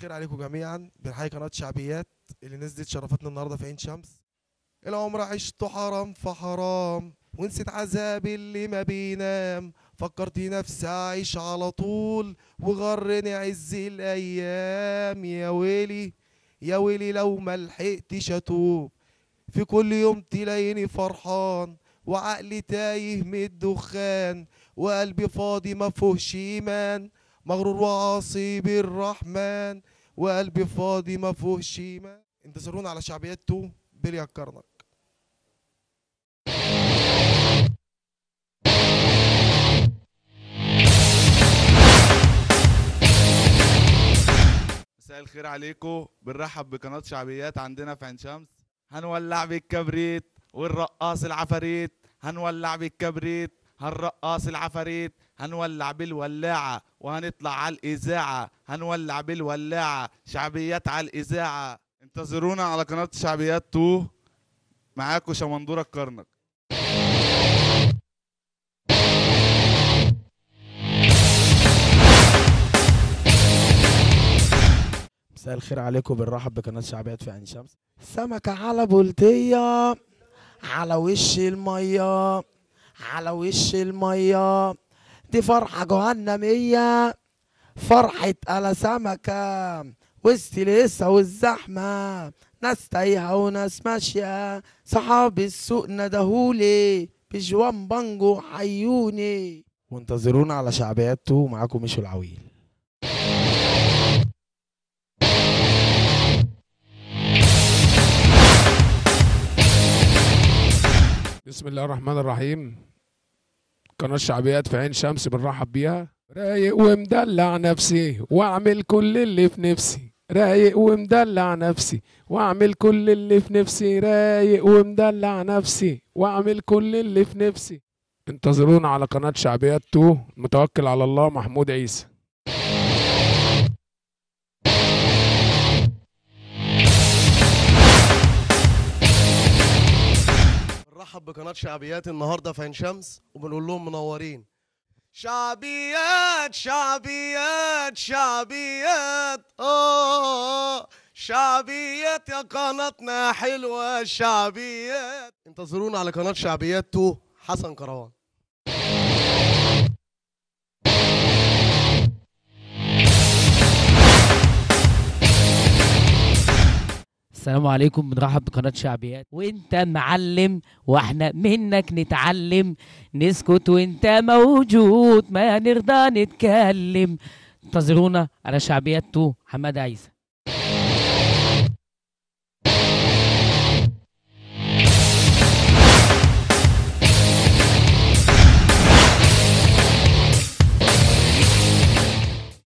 الخير عليكم جميعا بنحيي قناة شعبيات اللي نزلت شرفتنا النهارده في عين شمس العمر عشته حرام فحرام ونسيت عذابي اللي ما بينام فكرت نفسي اعيش على طول وغرني عز الايام يا ويلي يا ويلي لو ما لحقتش اتوب في كل يوم تلاقيني فرحان وعقلي تايه من الدخان وقلبي فاضي ما فيهوش ايمان مغرور وعاصي بالرحمن وقلبي فاضي ما فيهوش ايمان انتظرونا على شعبيات 2 بليا الكرنك مساء الخير عليكم بنرحب بقناة شعبيات عندنا في عين شمس هنولع بالكبريت والرقاص العفاريت هنولع بالكبريت هنرقاص العفاريت هنولع بالولاعة وهنطلع على الإذاعة هنولع بالولاعة شعبيات على الإذاعة انتظرونا على قناة شعبيات 2 معاكم شمندورة الكرنك مساء الخير عليكم بنرحب بقناة شعبيات في عين شمس سمكة على بلطية على وش المية على وش المية دي فرحة جهنمية فرحة أنا سمكة وسط لسه والزحمة ناس تايهة وناس ماشية صحاب السوق ندهولي بجوان بانجو حيوني وانتظرونا على شعبيات 2 معاكم مشو العويل بسم الله الرحمن الرحيم قناة شعبيات في عين شمس بنرحب بيها رايق ومدلع نفسي واعمل كل اللي في نفسي رايق ومدلع نفسي واعمل كل اللي في نفسي رايق ومدلع نفسي واعمل كل اللي في نفسي انتظرونا على قناة شعبيات 2 متوكل على الله محمود عيسى بنرحب بقناة شعبيات النهاردة في عين شمس وبنقول لهم منورين شعبيات شعبيات شعبيات آه شعبيات يا قناتنا حلوة شعبيات انتظرونا على قناة شعبيات 2 حسن كروان السلام عليكم بنرحب بقناة شعبيات وانت معلم واحنا منك نتعلم نسكت وانت موجود ما نرضى نتكلم انتظرونا على شعبيات 2 حماد عيسى